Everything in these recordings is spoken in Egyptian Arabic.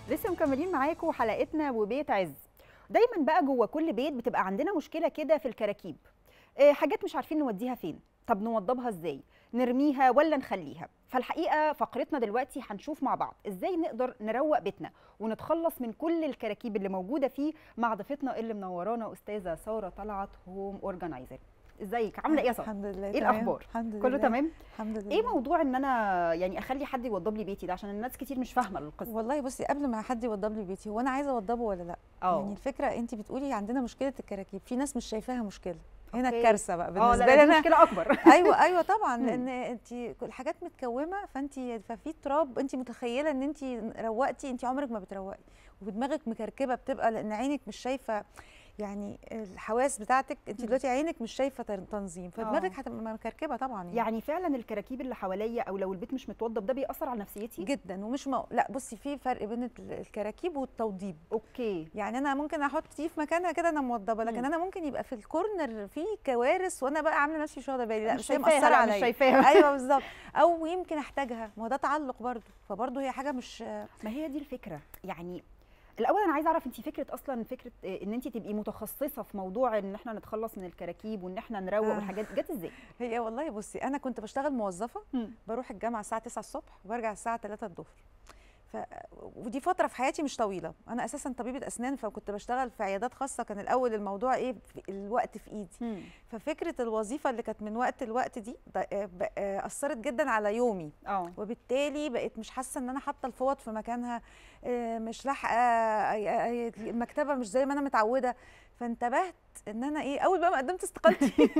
لسه مكملين معاكم حلقتنا وبيت عز دايما بقى جوه كل بيت بتبقى عندنا مشكله كده في الكراكيب آه، حاجات مش عارفين نوديها فين طب نوضبها ازاي نرميها ولا نخليها فالحقيقه فقرتنا دلوقتي هنشوف مع بعض ازاي نقدر نروق بيتنا ونتخلص من كل الكراكيب اللي موجوده فيه مع ضيفتنا اللي منورانا استاذه ساره طلعت هوم اورجنايزر ازيك عامله ايه يا ساره الحمد لله ايه تمام. الاخبار الحمد لله كله تمام الحمد لله ايه موضوع ان انا يعني اخلي حد يوضب لي بيتي ده عشان الناس كتير مش فاهمه القصه والله بصي قبل ما حد يوضب لي بيتي هو انا عايزه اوضبه ولا لا اه يعني الفكره انت بتقولي عندنا مشكله الكراكيب في ناس مش شايفاها مشكله هنا أوكي. الكارثه بقى اه بالنسبه لا لي دي انا مشكله اكبر ايوه ايوه طبعا مم. لان انت الحاجات متكومه فانت ففي تراب انت متخيله ان انت روقتي انت عمرك ما بتروقي ودماغك مكركبه بتبقى لان عينك مش شايفه يعني الحواس بتاعتك انت مم. دلوقتي عينك مش شايفه تن- تنظيم فدماغك آه. هتبقى مكركبه طبعا يعني. يعني فعلا الكراكيب اللي حواليا او لو البيت مش متوضب ده بيأثر على نفسيتي جدا ومش مو... لا بصي في فرق بين ال- الكراكيب والتوضيب اوكي يعني انا ممكن احط دي في مكانها كده انا موضبه لكن مم. انا ممكن يبقى في الكورنر في كوارث وانا بقى عامله نفسي مش واخده بالي لا مش بس هي شايفاها مأثره لا مش عليا شايفاها ايوه بالظبط او يمكن احتاجها ما هو ده تعلق برضو فبرضو هي حاجه مش ما هي دي الفكره يعني الاول انا عايزه اعرف انت فكره اصلا فكره آه، ان انت تبقي متخصصه في موضوع ان احنا نتخلص من الكراكيب وان احنا نروق آه. والحاجات دي جت ازاي هي والله بصي انا كنت بشتغل موظفه بروح الجامعه الساعه 9 الصبح وبرجع الساعه 3 الظهر ف... ودي فتره في حياتي مش طويله انا اساسا طبيبه اسنان فكنت بشتغل في عيادات خاصه كان الاول الموضوع ايه في الوقت في ايدي مم. ففكره الوظيفه اللي كانت من وقت لوقت دي ده- آه، ب- آه، اثرت جدا على يومي اه وبالتالي بقيت مش حاسه ان انا حاطه الفوط في مكانها آه، مش لاحقه آه، آه، المكتبه مش زي ما انا متعوده فانتبهت ان انا ايه اول بقى ما قدمت استقالتي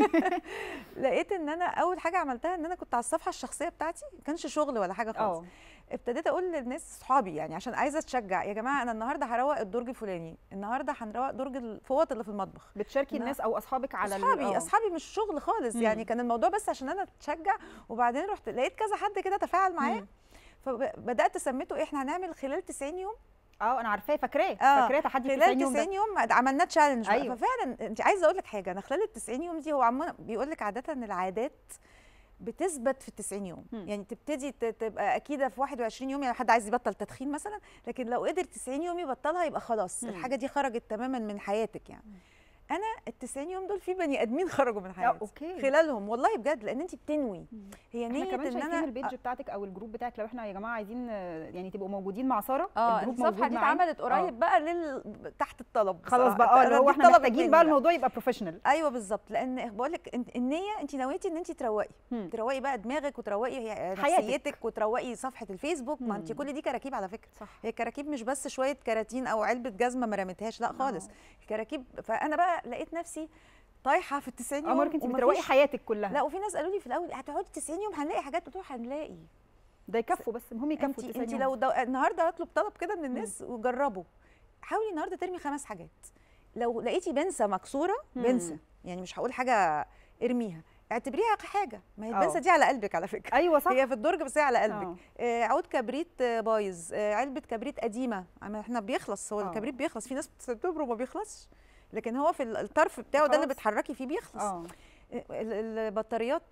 لقيت ان انا اول حاجه عملتها ان انا كنت على الصفحه الشخصيه بتاعتي ما كانش شغل ولا حاجه خالص اه ابتديت اقول للناس صحابي يعني عشان عايزه اتشجع يا جماعه انا النهارده هروق الدرج الفلاني النهارده هنروق درج الفوط اللي في المطبخ بتشاركي لا. الناس او اصحابك على ال- اصحابي آه. اصحابي مش شغل خالص مم. يعني كان الموضوع بس عشان انا اتشجع وبعدين رحت لقيت كذا حد كده تفاعل معايا مم. فبدات سميته إيه، احنا هنعمل خلال 90 يوم اه انا عارفاه فاكراه آه، فاكراه تحدي خلال 90 يوم ده 90 يوم عملناه تشالنج أيوة. أيوة. ففعلا انت عايزه اقول لك حاجه انا خلال ال 90 يوم دي هو عموما بيقول لك عاده ان العادات بتثبت في ال 90 يوم مم. يعني تبتدي ت- تبقى اكيده في 21 يوم يعني حد عايز يبطل تدخين مثلا لكن لو قدر 90 يوم يبطلها يبقى خلاص مم. الحاجه دي خرجت تماما من حياتك يعني انا ال 90 يوم دول في بني ادمين خرجوا من حياتي أوكي. خلالهم والله بجد لان انت بتنوي هي احنا نيه كمان ان شايفين انا البيج بتاعتك او الجروب بتاعك لو احنا يا جماعه عايزين آه، يعني تبقوا موجودين مع ساره اه الجروب الصفحه موجود دي معانا. اتعملت قريب بقى لل تحت الطلب خلاص بصراحة. بقى اه اللي أنا هو دي احنا اتطلبت محتاجين مني بقى الموضوع يبقى بروفيشنال ايوه بالظبط لان بقول لك النيه انت نويتي ان انت تروقي مم. تروقي بقى دماغك وتروقي هي- حياتك. نفسيتك وتروقي صفحه الفيسبوك ما انت مم. كل دي كراكيب على فكره صح هي كراكيب مش بس شويه كراتين او علبه جزمه ما رميتهاش لا خالص الكراكيب فانا بقى لقيت نفسي طايحه في ال 90 اه يوم مارك انت ومفيش- بتروقي حياتك كلها لا وفي ناس قالوا لي في الاول هتقعدي 90 يوم هنلاقي حاجات قلت لهم هنلاقي ده يكفوا بس المهم يكفوا انت 90 انت يوم. لو دو... النهارده هطلب طلب كده من الناس وجربوا حاولي النهارده ترمي خمس حاجات لو لقيتي بنسه مكسوره مم. بنسه يعني مش هقول حاجه ارميها اعتبريها حاجه ما هي اه. البنسه دي على قلبك على فكره ايوه صح هي في الدرج بس هي على قلبك اه. آه عود كبريت آه، بايظ آه علبه كبريت قديمه عم- احنا بيخلص هو اه. الكبريت بيخلص في ناس بتعتبره ما بيخلصش لكن هو في ال- الطرف بتاعه ده اللي خلاص. بتحركي فيه بيخلص اه ال- البطاريات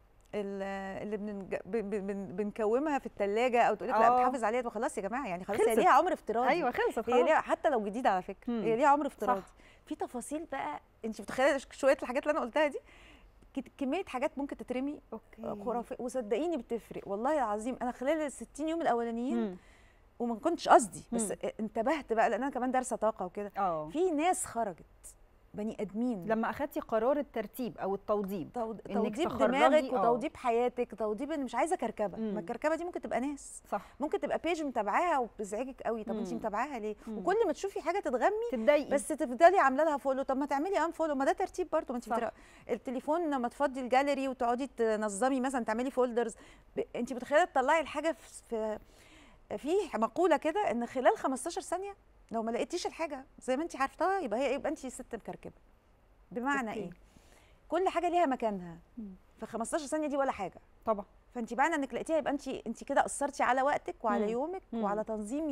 ال- اللي بنج... ب- ب- بن... بنكومها في الثلاجه او تقول لك لا اه. بتحافظ عليها خلاص يا جماعه يعني خلاص هي خلصت. ليها عمر افتراضي ايوه خلصت هي خلاص ليها حتى لو جديده على فكره مم. هي ليها عمر افتراضي صح. في تفاصيل بقى انت متخيله شويه الحاجات اللي انا قلتها دي كت- كميه حاجات ممكن تترمي اوكي خرافيه وصدقيني بتفرق والله العظيم انا خلال ال 60 يوم الاولانيين مم. وما كنتش قصدي بس مم. انتبهت بقى لان انا كمان دارسه طاقه وكده اه في ناس خرجت بني ادمين لما اخدتي قرار الترتيب او التوضيب توض- إنك توضيب تخرجي- دماغك آه. وتوضيب حياتك توضيب ان مش عايزه كركبه مم. ما الكركبه دي ممكن تبقى ناس صح ممكن تبقى بيج متابعاها وبتزعجك قوي طب انت مم. متابعاها ليه مم. وكل ما تشوفي حاجه تتغمي تتضايقي بس تفضلي عامله لها فولو طب ما تعملي ان فولو ما ده ترتيب برضه ما انت صح. بترا... التليفون لما تفضي الجاليري وتقعدي تنظمي مثلا تعملي فولدرز ب... انت متخيله تطلعي الحاجه في في في مقوله كده ان خلال 15 ثانيه لو ما لقيتيش الحاجه زي ما انت عارفتها يبقى هي يبقى انت ست مكركبه بمعنى أوكي. ايه كل حاجه ليها مكانها مم. في 15 ثانيه دي ولا حاجه طبعا فانت معنى انك لقيتيها يبقى انت انت كده اثرتي على وقتك وعلى مم. يومك مم. وعلى تنظيم يومك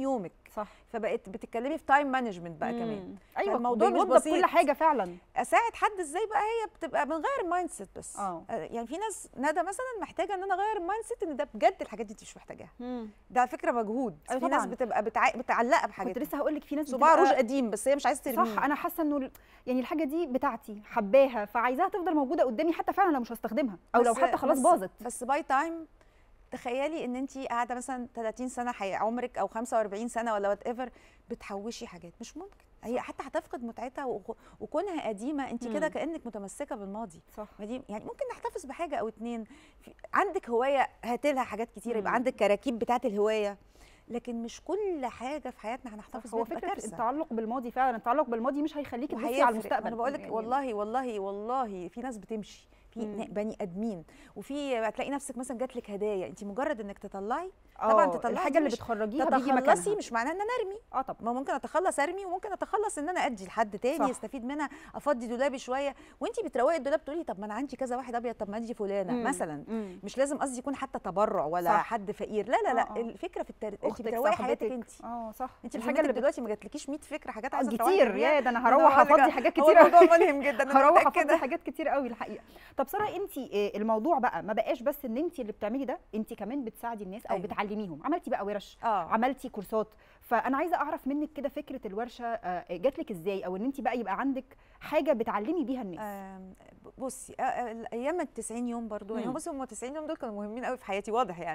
صح فبقت بتتكلمي في تايم مانجمنت بقى كمان مم. ايوه فالموضوع مش بيوضب بسيط. كل حاجه فعلا اساعد حد ازاي بقى هي بتبقى بنغير المايند سيت بس اه. آه، يعني في ناس ندى مثلا محتاجه ان انا اغير المايند سيت ان ده بجد الحاجات دي انت مش محتاجاها ده على فكره مجهود أيوة في ناس طبعاً. بتبقى بتع... متعلقه كنت بحاجات لسه هقول لك في ناس صباع بتبقى- روج قديم بس هي مش عايزه ترميه صح انا حاسه انه ال- يعني الحاجه دي بتاعتي حباها فعايزاها تفضل موجوده قدامي حتى فعلا لو مش هستخدمها او لو بس- حتى خلاص بس- باظت بس باي تايم تخيلي ان انت قاعده مثلا 30 سنه حي عمرك او 45 سنه ولا وات ايفر بتحوشي حاجات مش ممكن هي حتى هتفقد متعتها وخ- وكونها قديمه انت كده مم. كانك متمسكه بالماضي صح ما دي يعني ممكن نحتفظ بحاجه او اتنين في عندك هوايه هاتي لها حاجات كتير يبقى مم. عندك كراكيب بتاعه الهوايه لكن مش كل حاجه في حياتنا هنحتفظ هو بيها تبقى فكره كارثه التعلق بالماضي فعلا التعلق بالماضي مش هيخليكي تبصي على وهيفرق. المستقبل انا بقول لك يعني والله والله والله في ناس بتمشي في مم. نا- بني ادمين وفي هتلاقي نفسك مثلا جات لك هدايا انت مجرد انك تطلعي طبعاً آه، تطلعي الحاجه دي اللي مش بتخرجيها بيجي تتخلصي مكانها مش معناه ان انا ارمي اه طبعا ما ممكن اتخلص ارمي وممكن اتخلص ان انا ادي لحد تاني صح. يستفيد منها افضي دولابي شويه وانت بتروقي الدولاب تقولي طب ما انا عندي كذا واحد ابيض طب ما ادي فلانه مم. مثلا مم. مش لازم قصدي يكون حتى تبرع ولا صح. حد فقير لا لا لا آه، آه. الفكره في التر... انت اختك بتروقي حياتك صاحبتك انت اه صح انت الحاجه الحاجه اللي بت... دلوقتي ما جاتلكيش 100 فكره حاجات آه، عايزه تروحي كتير تعمليها؟ يا ده انا هو هروح بقول لك افضي حاجات هو كتير الموضوع ملهم جدا انا هروح افضي متاكده حاجات كتير قوي الحقيقه طب ساره انت الموضوع بقى ما بقاش بس ان انت اللي بتعملي ده انت كمان بتساعدي الناس او أيوة. بتعلميهم عملتي بقى ورش اه عملتي كورسات فانا عايزه اعرف منك كده فكره الورشه آه، جات لك ازاي او ان انت بقى يبقى عندك حاجه بتعلمي بيها الناس آم، بصي آه، آه، الايام ال 90 يوم برضو يعني مم. بصي هم 90 يوم دول كانوا مهمين قوي في حياتي واضح يعني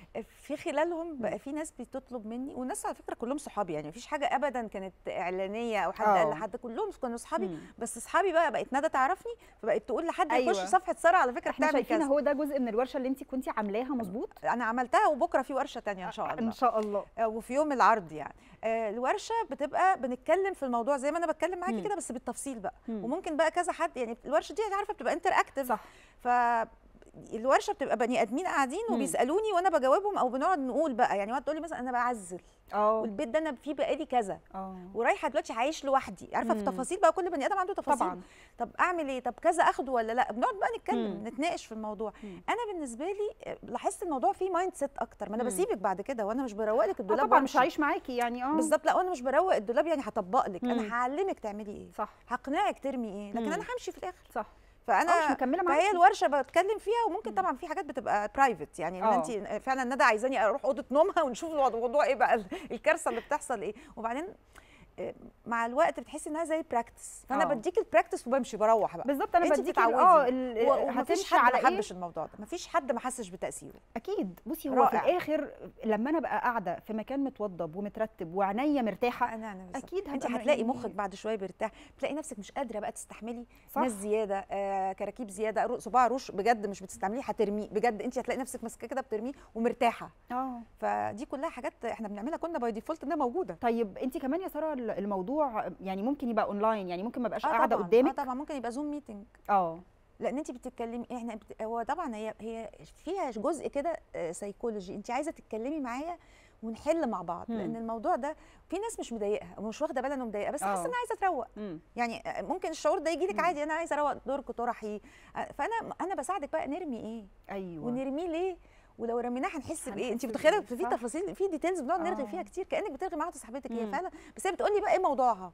في خلالهم بقى في ناس بتطلب مني والناس على فكره كلهم صحابي يعني مفيش حاجه ابدا كانت اعلانيه او حد قال آه. لحد كلهم كانوا صحابي مم. بس اصحابي بقى بقت ندى تعرفني فبقت تقول لحد أيوة. يخش صفحه ساره على فكره احنا بتعمل شايفين كذا هو ده جزء من الورشه اللي انت كنتي عاملاها مظبوط انا عملتها وبكره في ورشه تانية ان شاء الله ان شاء الله آه، وفي يوم العرض يعني آه، الورشه بتبقى بنتكلم في الموضوع زي ما انا بتكلم معاكي مم. كده بس بالتفصيل بقى مم. وممكن بقى كذا حد يعني الورشه دي عارفه بتبقى انتر اكتف صح ف الورشه بتبقى بني ادمين قاعدين مم. وبيسالوني وانا بجاوبهم او بنقعد نقول بقى يعني واحد تقول لي مثلا انا بعزل اه والبيت ده انا فيه بقالي كذا اه ورايحه دلوقتي عايش لوحدي عارفه في مم. تفاصيل بقى كل بني ادم عنده تفاصيل طبعا طب اعمل ايه طب كذا اخده ولا لا بنقعد بقى نتكلم مم. نتناقش في الموضوع مم. انا بالنسبه لي آه، لاحظت الموضوع فيه مايند سيت اكتر ما انا مم. بسيبك بعد كده وانا مش بروق لك آه الدولاب طبعا مش وأمشي. هعيش معاكي يعني اه بالظبط لا وانا مش بروق الدولاب يعني هطبق لك مم. انا هعلمك تعملي ايه صح هقنعك ترمي ايه لكن مم. انا همشي في الاخر صح فانا اه مش مكمله فهي معاكي الورشه بتكلم فيها وممكن مم. طبعا في حاجات بتبقى برايفت يعني ان آه. انت فعلا ندى عايزاني اروح اوضه نومها ونشوف الموضوع ايه بقى الكارثه اللي بتحصل ايه وبعدين آه، مع الوقت بتحسي انها زي براكتس فانا آه. بديك البراكتس وبمشي بروح بقى بالظبط انا انتي بديكي تتعودي. اه ال- و- ومفيش هتمشي حد على ما ايه حبش الموضوع ده مفيش حد ما حسش بتاثيره اكيد بصي هو رائع. في الاخر لما انا بقى قاعده في مكان متوضب ومترتب وعينيا مرتاحه انا انا بالظبط. اكيد انت هبقى هتلاقي يعني- مخك بعد شويه بيرتاح تلاقي نفسك مش قادره بقى تستحملي صح ناس زياده آه كراكيب زياده رو- صباع روش بجد مش بتستعمليه هترميه بجد انت هتلاقي نفسك ماسكاه كده بترميه ومرتاحه اه فدي كلها حاجات احنا بنعملها كنا باي ديفولت انها موجوده طيب انت كمان يا ساره ال- الموضوع يعني ممكن يبقى اونلاين يعني ممكن ما ابقاش آه قاعده طبعاً، قدامك اه طبعا ممكن يبقى زوم ميتنج اه لان انت بتتكلمي احنا بت... هو طبعا هي هي فيها جزء كده سيكولوجي انت عايزه تتكلمي معايا ونحل مع بعض مم. لان الموضوع ده في ناس مش مضايقها ومش واخده بالها انه مضايقها بس حاسه آه. انها عايزه تروق امم يعني ممكن الشعور ده يجي لك مم. عادي انا عايزه اروق درج طرحي فانا انا بساعدك بقى نرمي ايه ايوه ونرميه ليه ولو رميناه هنحس بايه انت هنحس متخيله بإيه؟ في صح. تفاصيل في ديتيلز بنقعد نرغي آه. فيها كتير كانك بترغي مع واحده صاحبتك هي مم. فعلا بس هي بتقول لي بقى ايه موضوعها